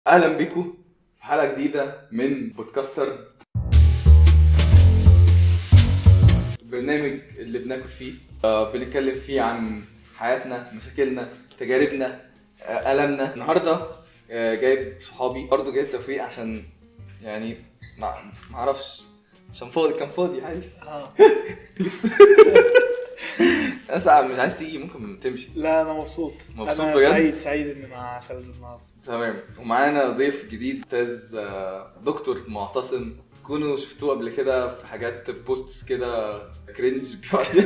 اهلا بيكم في حلقه جديده من بودكاستر البرنامج اللي بناكل فيه آه بنتكلم فيه عن حياتنا مشاكلنا تجاربنا آه ألمنا النهارده آه جايب صحابي برضه جايب توفيق عشان يعني ما ما اعرفش عشان فاضي كان فاضي عادي اه اسعى مش عايز تيجي ممكن تمشي لا انا مبسوط مبسوط انا بجد؟ سعيد سعيد اني مع خالد النهارده تمام ومعانا ضيف جديد استاذ آه، دكتور معتصم تكونوا شفتوه قبل كده في حاجات بوستس كده كرنج بيقعد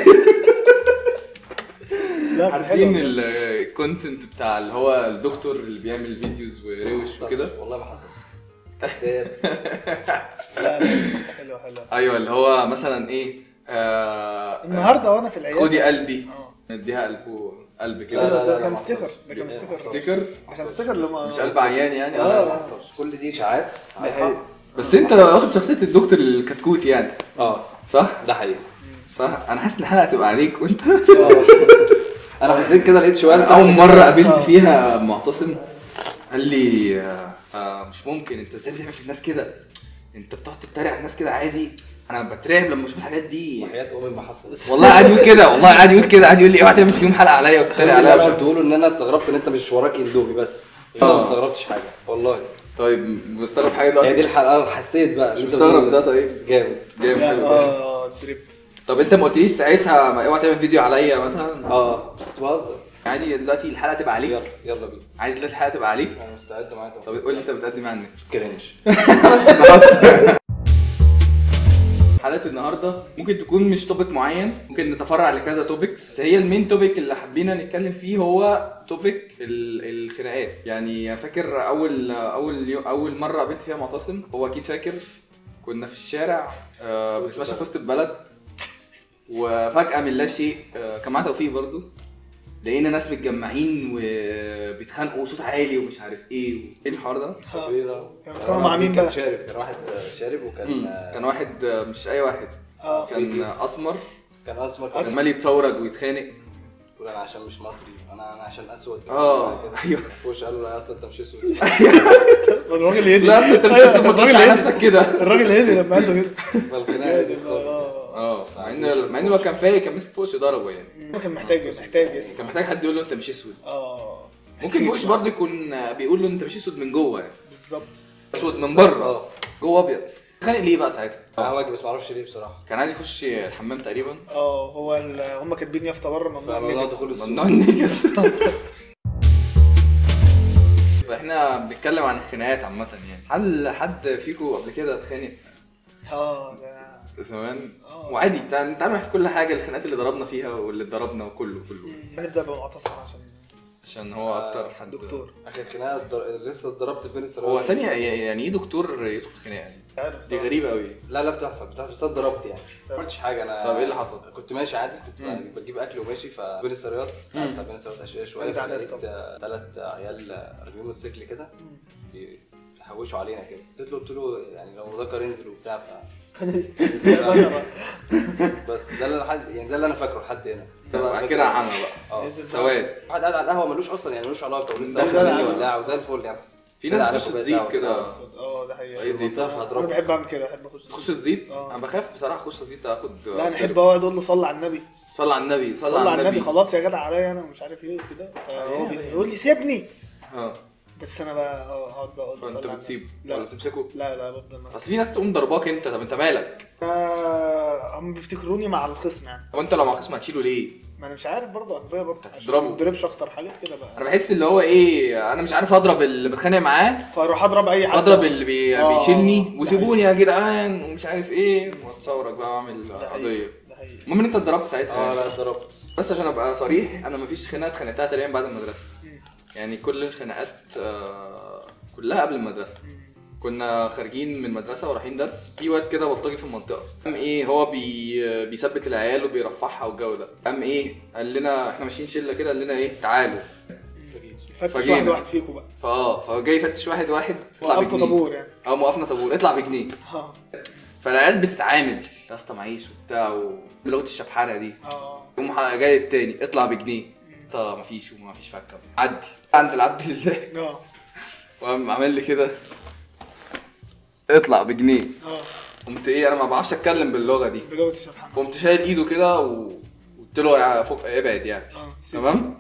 لا كان عارفين حلو. الكونتنت بتاع اللي هو الدكتور اللي بيعمل فيديوز وروش وكده والله ما حصل كذاب لا لا حلو حلو ايوه اللي هو مثلا ايه آه النهارده وانا في العياده خدي قلبي اه نديها قلبه قلب لا، كده لا، ده لا، كان ما ستيكر حصلش. ده كان ستيكر ستيكر ده كان ستيكر لما مش قلب عيان يعني آه، لا لا. ما حصلش كل دي اشاعات ده حقيقي. بس انت واخد شخصيه الدكتور الكتكوت يعني اه صح ده حقيقي صح انا حاسس ان الحلقه هتبقى عليك وانت انا حسيت كده لقيت شويه اول مره قابلت آه. فيها معتصم قال لي آه، آه، مش ممكن انت ازاي بتعمل في الناس كده انت بتقعد تتريق على الناس كده عادي انا بترعب لما اشوف الحاجات دي وحياه امي ما حصلت والله قاعد يقول كده والله قاعد يقول كده قاعد يقول لي اوعى تعمل فيهم حلقه عليا وتتريق عليا مش انا عارف بتقولوا ان انا استغربت ان انت مش وراك اندومي بس انا آه. ما استغربتش حاجه والله طيب مستغرب حاجه هي دي دلوقتي الحلقه أنا حسيت بقى مش اللي أنت مستغرب بتقوله ده طيب جامد جامد لا، حلو ده. اه دريب طب انت ما قلتليش ساعتها ما اوعى تعمل فيديو عليا مثلا اه بس كنت بهزر عادي دلوقتي الحلقه تبقى عليك يلا يلا بينا عادي دلوقتي الحلقه تبقى عليك انا مستعد معاك طب قول لي انت بتقدم عنك كرنج خلاص حلقه النهارده ممكن تكون مش توبيك معين ممكن نتفرع لكذا توبكس بس هي المين توبيك اللي حابين نتكلم فيه هو توبيك ال- الخناقات يعني فاكر اول اول يو اول مره قابلت فيها معتصم هو اكيد فاكر كنا في الشارع آه وسط بنتمشى في البلد. وسط البلد وفجاه من لا شيء آه كان معاه توفيق برضو لقينا ناس متجمعين وبيتخانقوا وصوت عالي ومش عارف ايه ايه الحوار ده طب ايه ده؟ كان بيتخانقوا مع مين كان بقى؟ شارب كان واحد شارب وكان مم. كان واحد آه، مش اي واحد اه كان اسمر كان اسمر كان كان عمال يتثورج ويتخانق يقول انا عشان مش مصري انا انا عشان اسود اه، كده. ايوه. فوش قال له لا اصلا انت مش اسود الراجل هدي لا اصل انت مش أيوة، اسود ما تقولش الراجل على هدي. نفسك كده الراجل هدي لما قال له كده فالخناقه دي خالص اه اه مع ان مع انه لو كان فايق كان مسك فوش ضربه يعني هو كان محتاج محتاج يس كان محتاج حد يقول له انت مش اسود اه ممكن فوش برضه يكون بيقول له انت مش اسود من جوه يعني بالظبط اسود من بره اه جوه ابيض اتخانق ليه بقى ساعتها؟ قهوجي بس ما اعرفش ليه بصراحه كان عايز يخش الحمام تقريبا اه هو ال- هم كاتبين يافطه بره ممنوع فممنوع النجس. دخول السوق ممنوع النجس احنا بنتكلم عن الخناقات عامة يعني هل حد فيكم قبل كده اتخانق اه ده زمان آه. وعادي تعال تعال نحكي كل حاجة الخناقات اللي ضربنا فيها واللي اتضربنا وكله كله هنبدا بمعتصم عشان عشان هو اكتر حد دكتور اخر خناقه در... لسه اتضربت بين السراير هو ثانية يعني ايه دكتور يدخل خناقة يعني؟ مش عارف دي صراحة. غريبة قوي لا لا بتحصل بتحصل بس اتضربت يعني ما عملتش حاجه انا طب ايه اللي حصل؟ كنت ماشي عادي كنت مم. بجيب اكل وماشي فبين السرايات بتاع بين السرايات اشياء أنت شويه عدس لقيت طبعا. ثلاث عيال راكبين موتوسيكل كده مم. بيحوشوا علينا كده قلت له قلت له يعني لو ذكر ينزل وبتاع ف بس ده اللي لحد يعني ده اللي انا فاكره لحد هنا ده اللي أنا بعد فاكره. كده عمى بقى اه نزل سواد واحد قاعد على القهوه ملوش اصلا يعني ملوش علاقه ولسه دخل واخد مني مني ولا- وبتاع وزي الفل يعني في قاعد ناس على تخش كوباية تزيد قهوة. كده اه ده حقيقي أي زيت. منتهى انا هضربه بحب اعمل كده بحب اخش تخش تزيد آه. انا بخاف بصراحة اخش ازيد اخد لا انا احب اقعد اقول له صلي على النبي صلى على النبي صلى صلي على النبي خلاص يا جدع عليا انا ومش عارف ايه وكده فهو بي- يقول لي سيبني اه بس انا بقى اه اقعد بقى اقول له فانت صلي على بتسيبه النبي. ولا لا بتمسكه لا لا بفضل ماسك اصل في ناس تقوم ضرباك انت طب انت مالك آه، هم بيفتكروني مع الخصم يعني هو انت لو مع خصم هتشيله ليه ما انا مش عارف برضه اغبياء برضه أنت عشان هتضربه. ما تضربش اكتر حاجات كده بقى انا بحس اللي هو ايه انا مش عارف اضرب اللي بتخانق معاه فاروح اضرب اي حد اضرب اللي بي... آه، بيشيلني ده وسيبوني يا جدعان ومش عارف ايه واتصورك بقى واعمل ده حقيقي. قضيه ده حقيقي المهم ان انت اتضربت ساعتها اه يعني. لا اتضربت بس عشان ابقى صريح انا مفيش خناقات اتخانقتها تقريبا بعد المدرسه مم. يعني كل الخناقات آه، كلها قبل المدرسه مم. كنا خارجين من المدرسه ورايحين درس في واد كده بلطجي في المنطقه قام ايه هو بي بيثبت العيال وبيرفعها والجو ده قام ايه قال لنا احنا ماشيين شله كده قال لنا ايه تعالوا فتش فجينا. واحد واحد فيكم بقى فاه فجاي يفتش واحد واحد اطلع وقفوا بجنيه طابور يعني اه موقفنا طابور اطلع بجنيه اه فالعيال بتتعامل يا اسطى معيش وبتاع بلغه الشبحانه دي اه يقوم ح- جاي التاني اطلع بجنيه طب مفيش ومفيش فكه عدي عند العبد لله اه وقام عامل لي كده اطلع بجنيه اه قمت ايه انا ما بعرفش اتكلم باللغه دي بجوة الشيخ محمد قمت شايل ايده كده وقلت له يا فوق ابعد يعني اه سيب. تمام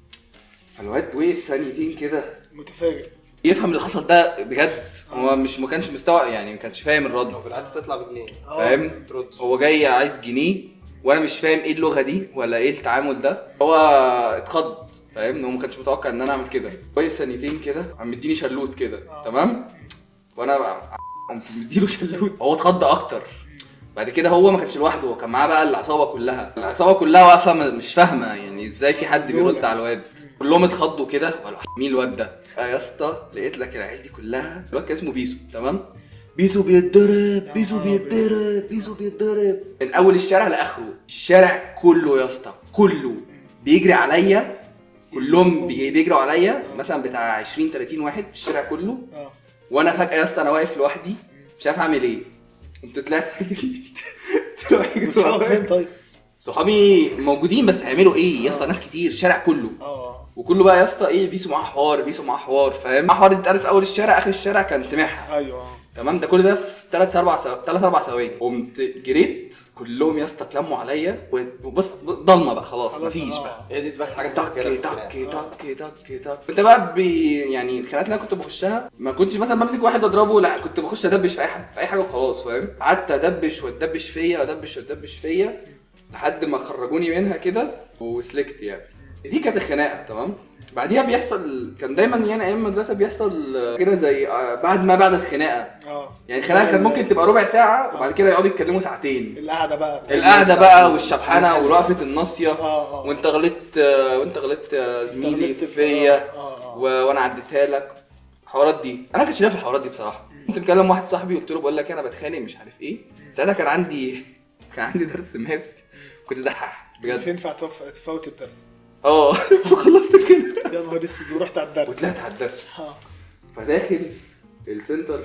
فالواد وقف ثانيتين كده متفاجئ يفهم اللي حصل ده بجد هو مش ما كانش مستوعب يعني ما كانش فاهم الرد وفي العاده تطلع بجنيه آه. فاهم ترد هو جاي عايز جنيه وانا مش فاهم ايه اللغه دي ولا ايه التعامل ده هو اتخض فاهم هو ما كانش متوقع ان انا اعمل كده كويس ثانيتين كده قام مديني شلوت كده تمام وانا بقى- قمت مديله شلوت هو اتخض اكتر بعد كده هو ما كانش لوحده هو كان معاه بقى العصابه كلها العصابه كلها واقفه م- مش فاهمه يعني ازاي في حد بيرد على الواد كلهم اتخضوا كده ولا مين الواد ده آه يا اسطى لقيت لك العيال دي كلها الواد كان اسمه بيسو تمام بيسو بيتضرب بيسو بيتضرب بيسو بيتضرب من اول الشارع لاخره الشارع كله يا اسطى كله بيجري عليا كلهم بي- بيجروا عليا مثلا بتاع 20 30 واحد في الشارع كله اه وانا فجاه يا اسطى انا واقف لوحدي مش عارف اعمل ايه قمت طلعت اجري قلت له اجري وصحابك فين طيب؟ صحابي موجودين بس هيعملوا ايه يا اسطى ناس كتير الشارع كله اه وكله بقى يا اسطى ايه بيسوا معاه حوار بيسوا معاه حوار فاهم معاه حوار انت عارف اول الشارع اخر الشارع كان سامعها ايوه اه تمام ده كل ده في ثلاث اربع سو... ثلاث اربع ثواني قمت جريت كلهم يا اسطى اتلموا عليا وبص ضلمه بقى خلاص خلاص، مفيش آه. بقى هي دي تبقى حاجه تك بتفكرها في تك الخناقة. تك تك تك انت بقى بي يعني الخناقات اللي انا كنت بخشها ما كنتش مثلا بمسك واحد اضربه لا كنت بخش ادبش في اي حاجه في اي حاجه وخلاص فاهم قعدت ادبش واتدبش فيا وادبش واتدبش فيا لحد ما خرجوني منها كده وسلكت يعني دي كانت الخناقه تمام بعديها بيحصل كان دايما يعني ايام المدرسه بيحصل كده زي آه، بعد ما بعد الخناقه اه يعني الخناقه كانت ممكن تبقى ربع ساعه وبعد كده يقعدوا يتكلموا ساعتين القعده بقى القعده بقى والشبحانه ورأفة الناصيه اه اه وانت غلطت وانت غلطت يا زميلي غلطت في- فيا اه اه و... وانا عديتها لك الحوارات دي انا ما كنتش ليا في الحوارات دي بصراحه كنت مكلم واحد صاحبي قلت له بقول لك انا بتخانق مش عارف ايه ساعتها كان عندي كان عندي درس ماس كنت دحح مش بجد ينفع تف- تفوت الدرس اه فخلصت كده يا نهار اسود ورحت على الدرس وطلعت على الدرس اه فداخل السنتر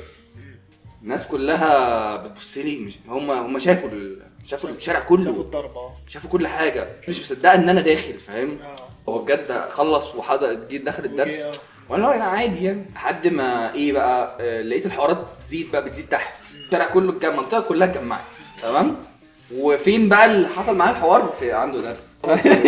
الناس كلها بتبص لي مش هم هم شافوا ال... شافوا الشارع شافوا كله الضربه اه شافوا كل حاجه مش مصدقه ان انا داخل فاهم اه هو بجد خلص وحضر جيت داخل الدرس وجي- آه. وانا لا عادي يعني لحد ما ايه بقى آه، لقيت الحوارات تزيد بقى بتزيد تحت الشارع كله الجم- المنطقه كلها اتجمعت تمام وفين بقى اللي حصل معاه الحوار في عنده درس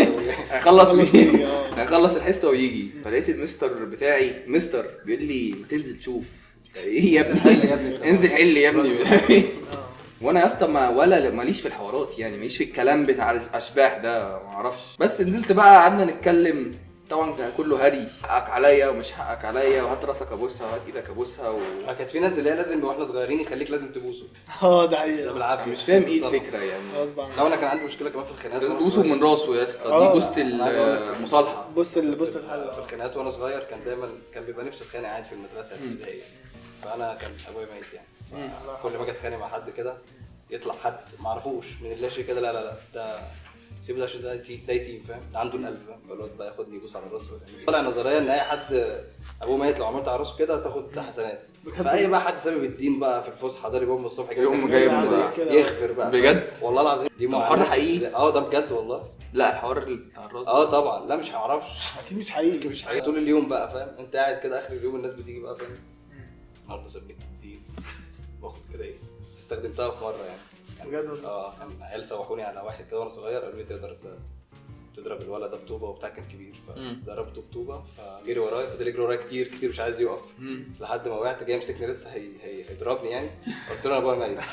هيخلص خلص ويجي ويجي، آه. هيخلص الحصه ويجي فلقيت المستر بتاعي مستر بيقول لي ما تنزل تشوف ايه يا حل يا ابني ابني. انزل حل يا ابني اه وانا يا اسطى ما ولا ماليش في الحوارات يعني ماليش في الكلام بتاع الاشباح ده ما اعرفش بس نزلت بقى قعدنا نتكلم طبعا كان كله هري حقك عليا ومش حقك عليا وهات راسك ابوسها وهات ايدك ابوسها و... آه، كانت في ناس اللي هي لازم واحنا صغيرين يخليك لازم تبوسه اه ده ده حقيقي بالعافيه أنا مش فاهم ايه بالظبط. الفكره يعني غصب عنك لو انا كان عندي مشكله كمان في الخناقات لازم وأنا تبوسه صغير. من راسه يا اسطى آه. دي بوسه أنا عايز أقول لك. المصالحه بص ال- بص الحل في الخناقات وانا صغير كان دايما كان بيبقى نفسي اتخانق قاعد في المدرسه في البدايه فانا كان ابويا ميت يعني كل ما اجي اتخانق مع حد كده يطلع حد ما اعرفوش من اللاشيء كده لا لا لا ده سيبه ده عشان ده يتي- ده يتيم فاهم ده عنده القلب فاهم فالواد بقى ياخدني يبوس على راسه ويعمل لي. طلع نظريه ان اي حد ابوه ميت لو عملت على راسه كده تاخد حسنات بجد؟ فاي بقى حد سبب الدين بقى في الفسحه ضارب امه الصبح كده يقوم يغفر جايب بقى، بقى. كده. يغفر بقى بجد؟ والله العظيم دي طب الحوار معاناة. ده حقيقي؟ اه ده بجد والله لا الحوار اللي بتاع الراس ده. اه طبعا لا مش هعرفش اكيد مش حقيقي مش حقيقي طول اليوم بقى فاهم انت قاعد كده اخر اليوم الناس بتيجي بقى فاهم النهارده سبت الدين باخد كده ايه بس استخدمتها في مره يعني بجد والله؟ اه كان عيال سوحوني على واحد كده وانا صغير قالوا لي تقدر ت- تضرب الولد ده بطوبه وبتاع كان كبير مم. فضربته بطوبه فجري ورايا فضل يجري ورايا كتير كتير مش عايز يقف مم. لحد ما وقعت جاي يمسكني لسه هي... هي... هيضربني يعني قلت له انا ابويا ميت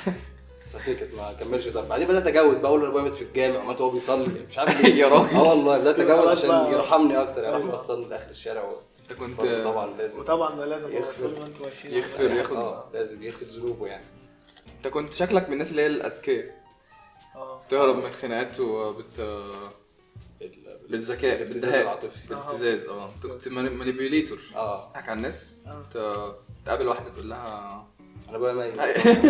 فسكت ما كملش ضرب بعدين بدات اجود بقول له ابويا مات في الجامع ومات وهو بيصلي مش عارف ليه يا راجل. اه والله بدات اجود خلاص عشان بقى. يرحمني اكتر يعني راح أيوة. موصلني لاخر الشارع و... انت كنت برضه طبعا لازم وطبعا ما لازم يغفر. طول ما انتوا ماشيين يغفر، ياخد- اه لازم يغسل ذنوبه يعني انت كنت شكلك من الناس اللي هي الاذكياء اه تهرب من الخناقات وبت ال- بالذكاء الابتزاز بالدهاء العاطفي بالابتزاز اه انت كنت مانيبيوليتور اه تضحك على الناس آه. ت- تقابل واحده تقول لها انا ابويا ميت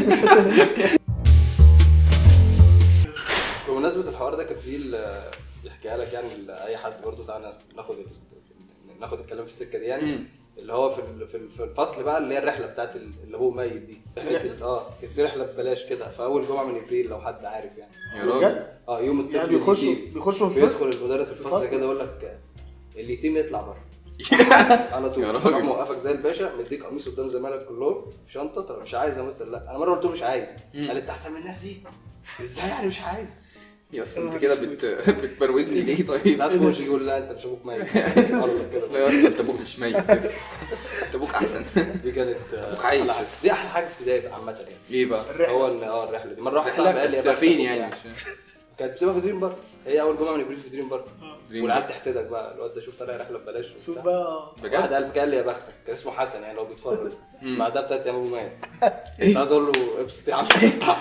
بمناسبة الحوار ده كان في ال- يحكيها لك يعني ل- اي حد برضه تعالى ناخد ال- ناخد الكلام في السكه دي يعني مم. اللي هو في ال- في ال- في الفصل بقى اللي هي الرحله بتاعت ال- اللي ابوه ميت دي رحله ال- اه كانت في رحله ببلاش كده في اول جمعه من ابريل لو حد عارف يعني يا راجل بجد؟ اه يوم الطفل يعني بيخشوا اليتيم. بيخشوا الفصل بيدخل المدرس الفصل الفصل؟ كده يقول لك اليتيم يطلع بره على يا طول راجل. راح موقفك زي الباشا مديك قميص قدام زمايلك كلهم في شنطه طب مش عايز يا مستر لا انا مره قلت له مش عايز قال انت احسن من الناس دي ازاي يعني مش عايز يا اسطى انت كده بت... بتبروزني ليه طيب؟ ناس يجي يقول لا انت مش ابوك ميت غلط كده لا يا اسطى انت ابوك مش ميت يا اسطى انت ابوك احسن دي كانت أبوك عايش. أحلى حاجة. دي احلى حاجه في ابتدائي عامه يعني ليه بقى؟ هو ان اه الرحله دي مره واحده رحلة صاحبي قال لي يا كنت بختك فين وبتاع. يعني مش فاهم. كانت بتبقى في دريم بارك هي اول جمعه من يقول في دريم بارك دريم والعيال بارك. تحسدك بقى الواد ده شوف طالع رحله ببلاش شوف وبتاع. بقى بجد؟ واحد قال قال لي يا بختك كان اسمه حسن يعني لو بيتفرج بعدها بتلات ايام ابوه مات إيه؟ كنت عايز اقول له ابسط يا عم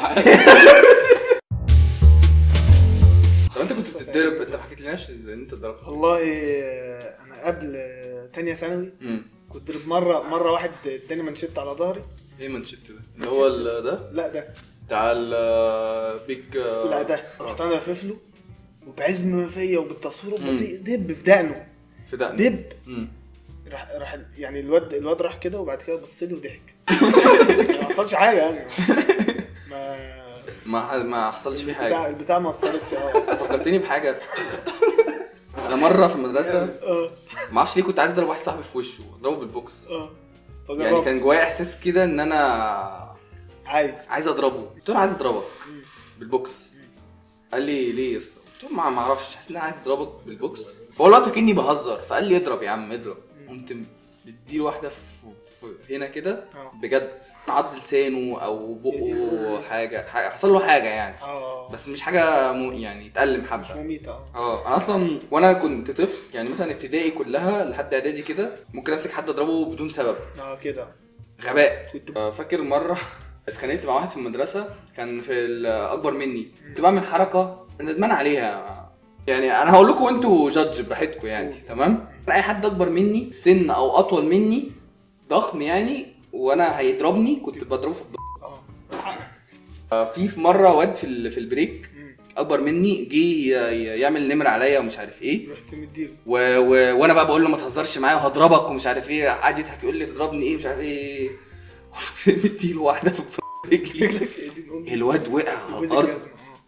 طب انت كنت بتتضرب انت ما حكيتلناش ان انت اتضربت والله آه، انا قبل آه، تانية ثانوي امم كنت ضرب مره مره واحد اداني منشط على ظهري ايه منشت ده؟ اللي هو ال- ده لا ده بتاع البيج لا ده رحت انا لافف له وبعزم ما فيا وبالتصوير البطيء دب في دقنه في دقن دب امم راح راح يعني الواد الواد راح كده وبعد كده بص لي وضحك ما حصلش حاجه يعني ما ما ما حصلش فيه البتاع حاجه البتاع ما اثرتش اه فكرتني بحاجه انا مره في المدرسه اه ما اعرفش ليه كنت عايز اضرب واحد صاحبي في وشه اضربه بالبوكس اه يعني فجربت. كان جوايا احساس كده ان انا عايز عايز اضربه قلت له انا عايز اضربك بالبوكس قال لي ليه يا اسطى قلت له ما ما اعرفش حاسس ان انا عايز اضربك بالبوكس فهو الوقت فاكرني بهزر فقال لي اضرب يا عم اضرب قمت مديله واحده في في هنا كده اه. بجد عض لسانه او يا دين بقه أمي. حاجه حاجه حصل له حاجه يعني اه بس مش حاجه مو يعني اتألم مش حبه مميتة اه اه انا اصلا وانا كنت طفل يعني مثلا ابتدائي كلها لحد اعدادي كده ممكن امسك حد اضربه بدون سبب اه كده غباء كنت- آه، فاكر مره اتخانقت مع واحد في المدرسه كان في الاكبر مني كنت بعمل حركه ندمان عليها يعني انا هقول لكم وانتوا جادج براحتكم يعني تمام اي حد اكبر مني سن او اطول مني ضخم يعني وانا هيضربني كنت بضربه في الض- اه حقك. آه، في في مره واد في ال- في البريك مم. اكبر مني جه ي- ي- يعمل نمر عليا ومش عارف ايه رحت مديله و... و... وانا بقى بقول له ما تهزرش معايا وهضربك ومش عارف ايه قعد يضحك يقول لي تضربني ايه مش عارف ايه قلت مديله واحده في بطن رجلي رجلك يا دين امي الواد وقع على جوز الارض الجزمة. آه.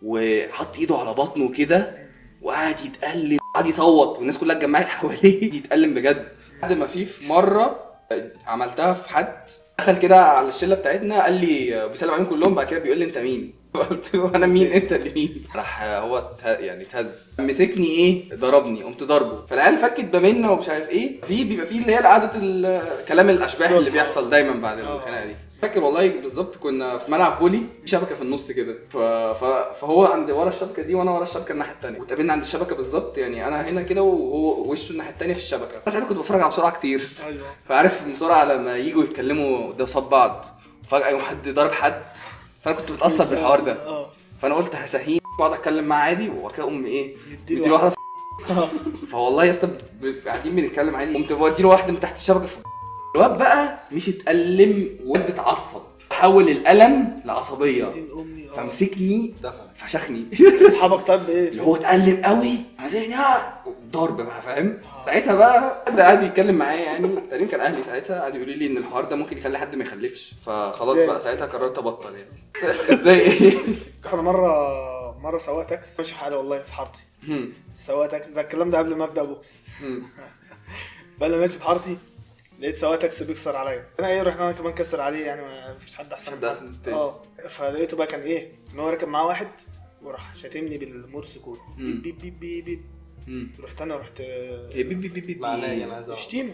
وحط ايده على بطنه كده وقعد يتألم قعد يصوت والناس كلها اتجمعت حواليه يتألم بجد لحد ما في في مره عملتها في حد دخل كده على الشله بتاعتنا قال لي بيسلم عليهم كلهم بعد كده بيقول لي انت مين قلت له انا مين انت اللي مين راح هو ته- يعني اتهز مسكني ايه ضربني قمت ضربه فالعيال فكت بمنا ومش عارف ايه في بيبقى في اللي هي عاده ال- كلام الاشباح اللي بيحصل دايما بعد آه. الخناقه دي فاكر والله بالظبط كنا في ملعب فولي في شبكه في النص كده ف... ف... فهو عند ورا الشبكه دي وانا ورا الشبكه الناحيه الثانيه واتقابلنا عند الشبكه بالظبط يعني انا هنا كده وهو وشه الناحيه الثانيه في الشبكه انا ساعتها كنت بتفرج على بسرعه كتير ايوه فعارف المصارعه لما يجوا يتكلموا ده قصاد بعض فجاه يوم حد ضرب حد فانا كنت متاثر بالحوار ده اه فانا قلت هسهين واقعد اتكلم معاه عادي وبعد كده اقوم ايه يديله مديله واحده آه. فوالله يا اسطى ب- قاعدين بنتكلم عادي قمت بديله واحده من تحت الشبكه في الواد بقى مش اتألم واد اتعصب حول الألم لعصبية دين امي اه فمسكني دفن فشخني اصحابك طيب اللي ايه هو اتألم قوي مسكني ضرب بقى فاهم ساعتها بقى حد قعد يتكلم معايا يعني تقريبا كان اهلي ساعتها قعدوا يقولوا لي ان الحوار ده ممكن يخلي حد ما يخلفش فخلاص إزاي؟ بقى ساعتها قررت ابطل يعني ازاي ايه انا مره مره سواق تاكسي ماشي في حالي والله في حارتي هم. سواق تاكسي ده الكلام ده قبل ما ابدا بوكس هم. فانا ماشي في حارتي لقيت سواق تاكسي بيكسر عليا انا ايه رحت انا كمان كسر عليه يعني ما فيش حد احسن حد من أحسن من التاني. اه فلقيته بقى كان ايه ان هو راكب معاه واحد وراح شاتمني بالمورس كود مم. بيب بيب بيب بيب هم. رحت انا رحت هي بي بي بي بي معناه ايه انا عايز اعرف شتيمه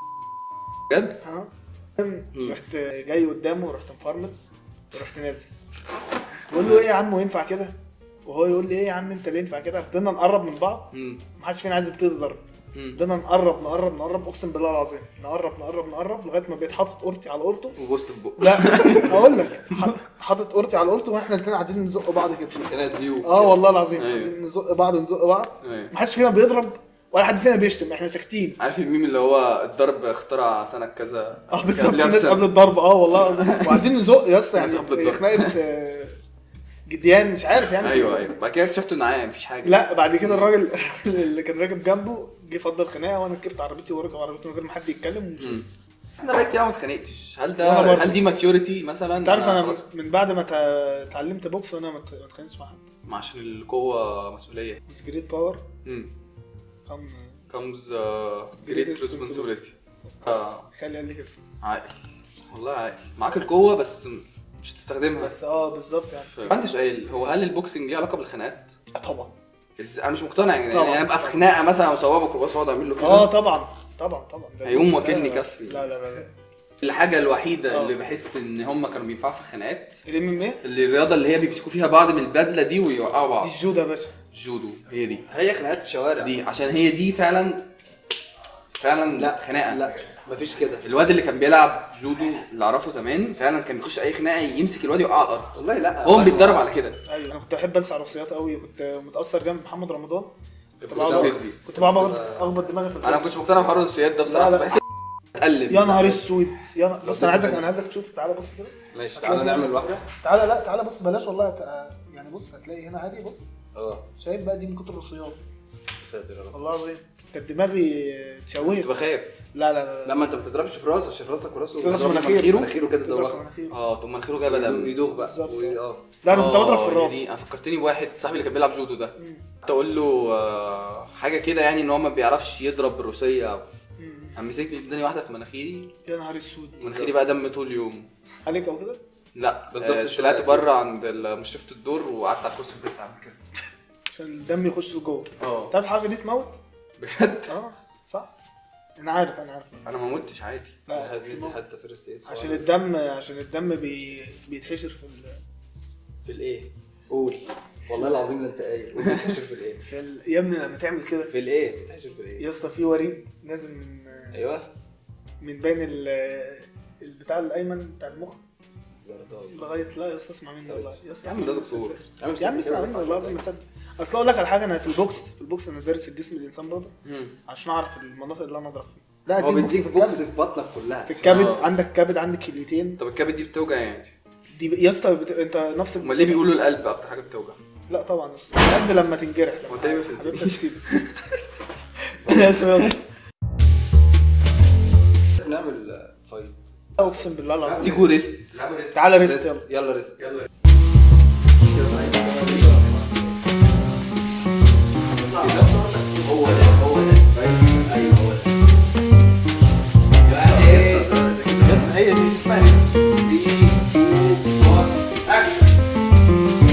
بجد اه رحت جاي قدامه ورحت مفرمل ورحت نازل بقول له ايه يا عم وينفع كده وهو يقول لي ايه يا عم انت ليه ينفع كده فضلنا نقرب من بعض هم. محدش فينا عايز يبتدي ضرب هم. فضلنا نقرب نقرب نقرب اقسم بالله العظيم نقرب نقرب نقرب لغايه ما بقيت حاطط قرتي على قرته وبوست في بقه لا هقول لك ح- حاطط قرتي على قرته واحنا الاثنين قاعدين نزق بعض كده كانت ديو اه والله العظيم أيوه. قاعدين نزق بعض نزق بعض أيوه. محدش فينا بيضرب ولا حد فينا بيشتم احنا ساكتين عارف الميم اللي هو الضرب اخترع سنة كذا اه بالظبط قبلها الناس بسنة. قبل الضرب اه والله العظيم وقاعدين نزق يا اسطى الناس يعني قبل الضرب. خناقه آه، جديان مش عارف يعني ايوه ايوه بعد كده اكتشفت انه عادي مفيش حاجه لا بعد كده الراجل اللي كان راكب جنبه جه فضل خناقه وانا ركبت عربيتي وركب عربيتي من غير ما حد يتكلم ومشيت مم. بس انا بقى كتير أوي ما اتخانقتش هل وأنا ده برضه. هل دي ماتيوريتي مثلا انت عارف انا خلاص من بعد ما تا- اتعلمت بوكس وانا ما ات- ما اتخانقتش مع حد ما عشان القوه مسؤوليه بس جريت باور مم. كان comes uh, great responsibility آه خلي قال لي كده عاقل والله عاقل معاك القوه بس مش هتستخدمها بس اه بالظبط يعني عندي سؤال هو هل البوكسنج ليه علاقه بالخناقات؟ آه، طبعا إز- انا مش مقتنع يعني طبعاً. يعني انا ابقى في خناقه مثلا وصوابك وبس واقعد اعمل له كده اه طبعا طبعا طبعا ده هيقوم بص، واكلني لا، كفي. لا لا لا لا الحاجه الوحيده آه. اللي بحس ان هم كانوا بينفعوا في الخناقات الام ام ايه اللي الرياضه اللي هي بيمسكوا فيها بعض من البدله دي ويوقعوا بعض دي الجودة يا باشا جودو هي دي هي خناقات الشوارع دي عشان هي دي فعلا فعلا لا خناقه لا مفيش كده الواد اللي كان بيلعب جودو اللي اعرفه زمان فعلا كان بيخش اي خناقه يمسك الواد يوقعه على الارض والله لا هو بيتدرب على كده ايوه انا كنت بحب السع روسيات قوي وكنت متاثر جنب محمد رمضان كنت كنت بقعد بتشوف دي. كنت بقعد أخبط- اخبط دماغي في انا ما الأرض. كنتش مقتنع بحوار السياد ده بصراحه لا، لا. بحس اتقلب يا نهار اسود يا نهار- بص انا عايزك انا عايزك تشوف تعالى بص كده ماشي هتلاقي تعالى فيها- نعمل واحده تعالى لا تعالى بص بلاش والله هت- يعني بص هتلاقي هنا عادي بص اه شايف بقى دي من كتر الرصيات ساتر يا رب والله العظيم كانت دماغي اتشوهت كنت بخاف لا لا لا لا ما انت ما بتضربش في راسه عشان راسك وراسه تضرب في بيضرب مناخيره. مناخيره كده تضرب في دوخ مناخيره. اه طب مناخيره جايبه دم يدوخ بقى بالظبط. و- اه لا انا كنت آه، بضرب في الراس يعني انا فكرتني بواحد صاحبي اللي كان بيلعب جودو ده كنت اقول له آه، حاجه كده يعني ان هو ما بيعرفش يضرب بالروسيه مم. قام مسكني اداني واحده في مناخيري يا نهار اسود مناخيري بقى دم طول اليوم عليك او كده لا بس بس ضغط آه الشوية. طلعت بره عند ال- مشرفه الدور وقعدت على الكرسي وفضلت اعمل كده عشان الدم يخش جوه اه تعرف الحركه دي تموت بجد اه صح انا عارف انا عارف انا ما متش عادي لا دي دي حتى فيرست ايد عشان الدم عشان الدم بي... بيتحشر في ال... في الايه قول والله العظيم لا انت قايل قول بتحشر في الايه في ال... يا ابني لما تعمل كده في الايه بتحشر في الايه يا اسطى في وريد نازل من ايوه من بين ال... البتاع الايمن بتاع المخ زرطاوي لغايه لا يا اسطى اسمع مني والله يا اسطى يا عم ده دكتور يا عم اسمع مني والله لازم تصدق اصل اقول لك على حاجه انا في البوكس في البوكس انا دارس الجسم الانسان برضه عشان اعرف المناطق اللي انا اضرب فيها لا هو دي بيديك في بوكس الكبد. في بطنك كلها في الكبد آه. عندك كبد عندك كليتين طب الكبد دي بتوجع يعني دي ب... يا اسطى بت... انت نفس امال ليه بيقولوا القلب اكتر حاجه بتوجع لا طبعا يا اسطى القلب لما تنجرح لما هو انت ليه ما فهمتنيش؟ حبيبتك تسيبك انا اسف يا اسطى نعمل فايت اقسم بالله العظيم تيجو ريست تعالى ريست ريست يلا يلا ريست يلا هو ده هو ده ايوه هو ده يعني ايه بس هي دي اسمها ريست 3 2 1 اكشن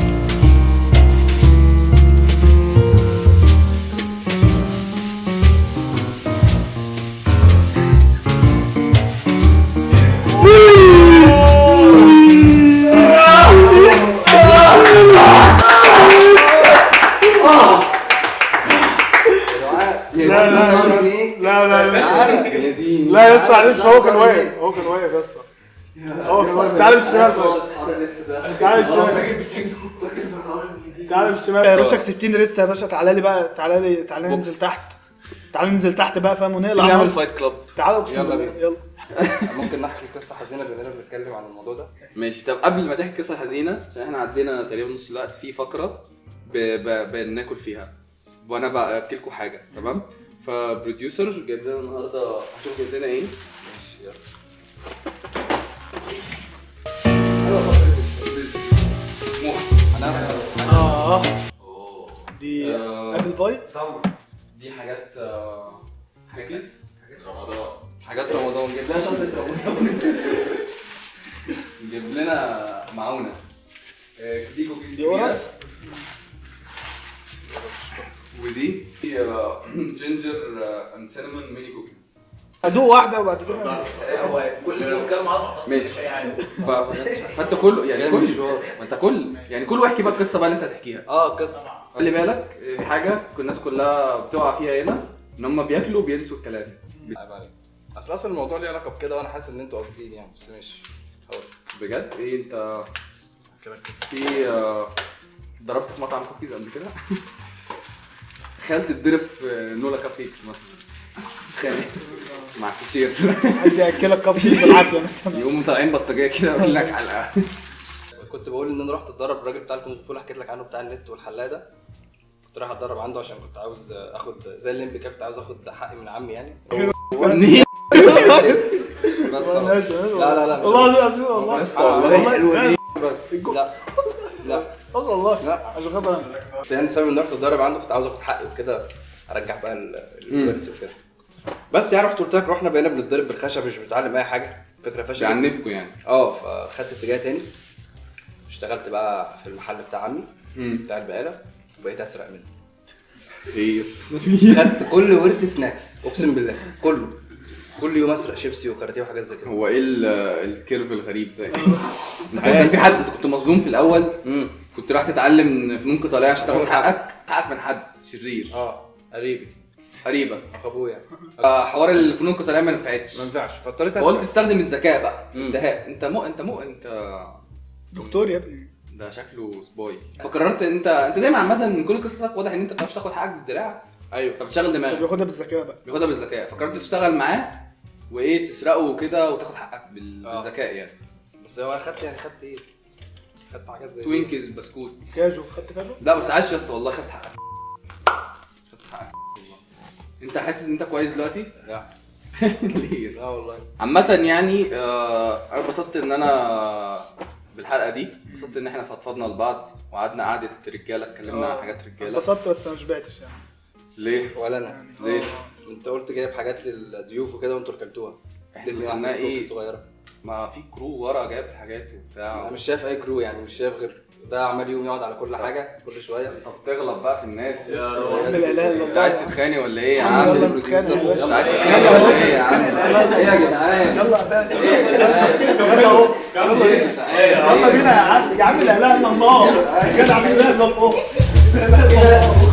لا لا لا لا لا لا يا اسطى معلش هو كان واقف هو كان واقف يا اسطى هو كان واقف تعالى بالشمال طيب. تعالى بالشمال تعالى بالشمال يا باشا كسبتين ريست يا باشا تعالى لي بقى تعالى لي تعالى بوكس. ننزل تحت تعالى ننزل تحت بقى فاهم ونقلع تيجي نعمل نار. فايت كلاب تعالى اقسم يلا بالله بينا. يلا ممكن نحكي قصه حزينه بما اننا بنتكلم عن الموضوع ده ماشي طب قبل ما تحكي قصه حزينه عشان احنا عدينا تقريبا نص الوقت في فقره ب... ب... بناكل فيها وانا باكل لكم حاجه تمام فبروديوسر جايب لنا النهارده هشوف جايب لنا ايه ماشي يلا حلوة فقرة سموحة. اه أوه. دي آه. ابل باي دي حاجات آه، حاجز رمضان حاجات رمضان جايب لنا شنطه رمضان جايب لنا معونه آه، دي كوكيز دي كبيرة. قرص ودي جينجر اند سينامون ميني كوكيز ادوق واحده وبعد كده هو كل الافكار مع بعض أصلاً ماشي. مش اي حاجه ف... فانت كله يعني جاي كل مشوار. ما انت كل يعني كل واحكي بقى القصه بقى اللي انت هتحكيها اه قصه خلي بالك آه، في حاجه كل الناس كلها بتقع فيها هنا ان هم بياكلوا بينسوا الكلام عيب عليك اصل اصلا الموضوع ليه علاقه بكده وانا حاسس ان انتوا قاصدين يعني بس ماشي هقول بجد ايه انت احكي لك قصه في آه، ضربت في مطعم كوكيز قبل كده تخيل تتضرب في نولا كاب كيكس مثلا تخيل مع الكاشير حد ياكلك كاب كيك بالعافيه مثلا يقوموا طالعين بطاجيه كده واكل لك علقه كنت بقول ان انا رحت اتدرب الراجل بتاع الكونغ فو اللي حكيت لك عنه بتاع النت والحلاق ده كنت رايح اتدرب عنده عشان كنت عاوز اخد زي الليمبي كده كنت عاوز اخد حقي من عمي يعني منين بس خلاص لا لا لا والله العظيم والله يا اسطى والله حلوه دي لا لا والله لا عشان خاطر انا يعني سبب ان رحت اتدرب عنده كنت عاوز اخد حقي وكده ارجع بقى ال- الورث وكده بس يعني رحت قلت لك رحنا بقينا بنتضرب بالخشب مش بنتعلم اي حاجه فكره فاشله بيعنفكوا يعني اه فخدت اتجاه تاني اشتغلت بقى في المحل بتاع عمي مم. بتاع البقاله وبقيت اسرق منه ايه يا اسطى خدت كل ورث سناكس اقسم بالله كله كل يوم اسرق شيبسي وكاراتيه وحاجات زي كده هو ايه ال- الكيرف الغريب ده انت كان في حد انت كنت مظلوم في الاول امم كنت رايح تتعلم فنون قتاليه عشان تاخد حقك حقك من حد شرير اه قريبي قريبك ابويا آه، حوار الفنون القتاليه ما نفعتش ما ينفعش فاضطريت فقلت اسرق تستخدم الذكاء بقى مم. دهاء انت مو انت مو انت دكتور يا ابني ده شكله سباي فقررت انت انت دايما عامه من كل قصصك واضح ان انت بتعرفش تاخد حقك بالدراع ايوه فبتشغل دماغك بياخدها بالذكاء بقى بياخدها بالذكاء فقررت تشتغل معاه وايه تسرقه وكده وتاخد حقك بال- آه. بالذكاء يعني بس هو خدت يعني خدت ايه؟ خدت حاجات زي توينكيز بسكوت كاجو خدت كاجو لا بس عاش يا اسطى والله خدت حقك خدت حقك والله انت حاسس ان انت كويس دلوقتي؟ لا ليه يا اسطى؟ لا والله عامة يعني آه انا اتبسطت ان انا بالحلقة دي اتبسطت ان احنا فضفضنا لبعض وقعدنا قعدة رجالة اتكلمنا عن حاجات رجالة انبسطت بس ما شبعتش يعني ليه؟ ولا انا ليه؟ انت قلت جايب حاجات للضيوف وكده وانتوا ركنتوها احنا اديتني قلنا واحده ايه؟ ايه صغيره ما في كرو ورا جايب الحاجات وبتاع انا مش شايف اي كرو يعني مش شايف غير ده عمال يوم يقعد على كل حاجه كل شويه انت بتغلط بقى في الناس يا عم لا اله الا انت عايز الله تتخانق ولا ايه يا الحمد عم؟ لله بنتخانق يا باشا. مش عايز تتخانق ولا ايه يا عم؟ ايه يا جدعان؟ يلا يا باشا ايه يا جدعان؟ يلا اهو ايه يا جدعان؟ يلا بينا يا عم يا عم لا اله الا الله يا جدع لا اله الا الله لا اله الا الله